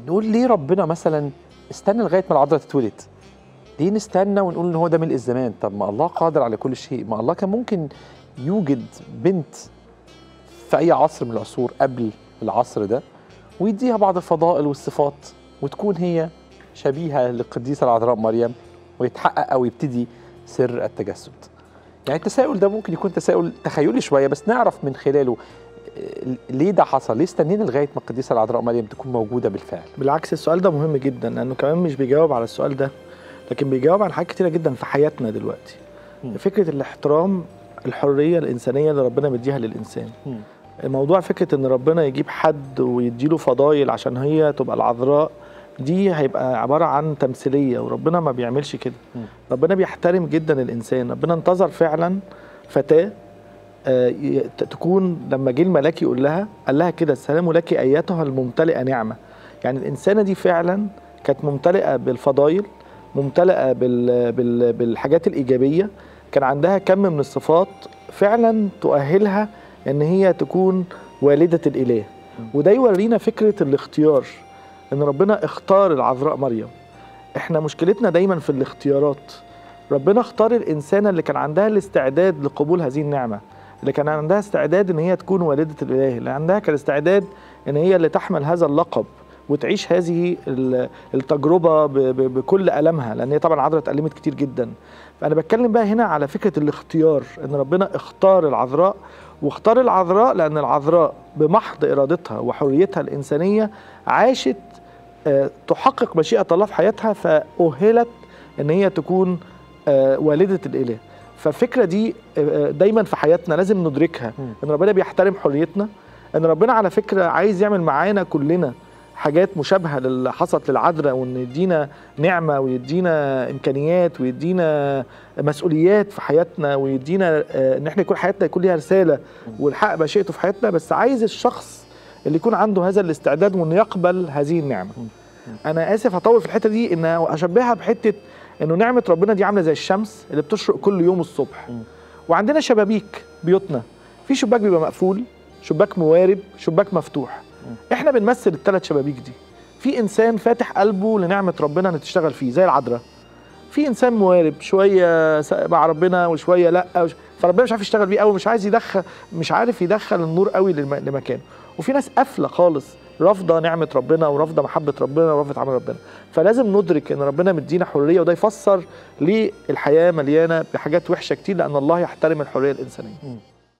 نقول ليه ربنا مثلا استنى لغايه ما العذراء تتولد ليه نستنى ونقول ان هو ده ملء الزمان طب ما الله قادر على كل شيء ما الله كان ممكن يوجد بنت في اي عصر من العصور قبل العصر ده ويديها بعض الفضائل والصفات وتكون هي شبيهه للقديسه العذراء مريم ويتحقق او يبتدي سر التجسد يعني التساؤل ده ممكن يكون تساؤل تخيلي شويه بس نعرف من خلاله آه، ليه ده حصل ليه استنينا لغايه ما القديسه العذراء مريم تكون موجوده بالفعل بالعكس السؤال ده مهم جدا لانه كمان مش بيجاوب على السؤال ده لكن بيجاوب على حاجات كتيره جدا في حياتنا دلوقتي مم. فكره الاحترام الحريه الانسانيه اللي ربنا مديها للانسان موضوع فكره ان ربنا يجيب حد ويديله فضايل عشان هي تبقى العذراء دي هيبقى عباره عن تمثيليه وربنا ما بيعملش كده مم. ربنا بيحترم جدا الانسان ربنا انتظر فعلا فتاه آه، ي- ت- تكون لما جه الملاك يقول لها قال لها كده السلام لك ايتها الممتلئه نعمه يعني الانسانه دي فعلا كانت ممتلئه بالفضائل ممتلئه بال بال بالحاجات الايجابيه كان عندها كم من الصفات فعلا تؤهلها ان هي تكون والده الاله وده يورينا فكره الاختيار ان ربنا اختار العذراء مريم احنا مشكلتنا دايما في الاختيارات ربنا اختار الانسانه اللي كان عندها الاستعداد لقبول هذه النعمه اللي كان عندها استعداد ان هي تكون والده الاله اللي عندها كان استعداد ان هي اللي تحمل هذا اللقب وتعيش هذه ال- التجربه ب- ب- بكل المها لان هي طبعا عذراء اتألمت كتير جدا فانا بتكلم بقى هنا على فكره الاختيار ان ربنا اختار العذراء واختار العذراء لان العذراء بمحض ارادتها وحريتها الانسانيه عاشت آه، تحقق مشيئه الله في حياتها فاهلت ان هي تكون آه، والده الاله فالفكره دي آه، دايما في حياتنا لازم ندركها مم. ان ربنا بيحترم حريتنا ان ربنا على فكره عايز يعمل معانا كلنا حاجات مشابهه للي حصلت للعذراء وان يدينا نعمه ويدينا امكانيات ويدينا مسؤوليات في حياتنا ويدينا آه، ان احنا يكون حياتنا يكون ليها رساله ونحقق مشيئته في حياتنا بس عايز الشخص اللي يكون عنده هذا الاستعداد وانه يقبل هذه النعمه انا اسف هطول في الحته دي ان اشبهها بحته انه نعمه ربنا دي عامله زي الشمس اللي بتشرق كل يوم الصبح مم. وعندنا شبابيك بيوتنا في شباك بيبقى مقفول شباك موارب شباك مفتوح احنا بنمثل الثلاث شبابيك دي في انسان فاتح قلبه لنعمه ربنا ان تشتغل فيه زي العذراء في انسان موارب شويه س- مع ربنا وشويه لا وش... فربنا مش عارف يشتغل بيه قوي مش عايز يدخل مش عارف يدخل النور قوي لم... لمكانه وفي ناس قافله خالص رافضه نعمه ربنا ورافضه محبه ربنا ورافضه عمل ربنا فلازم ندرك ان ربنا مدينا حريه وده يفسر ليه الحياه مليانه بحاجات وحشه كتير لان الله يحترم الحريه الانسانيه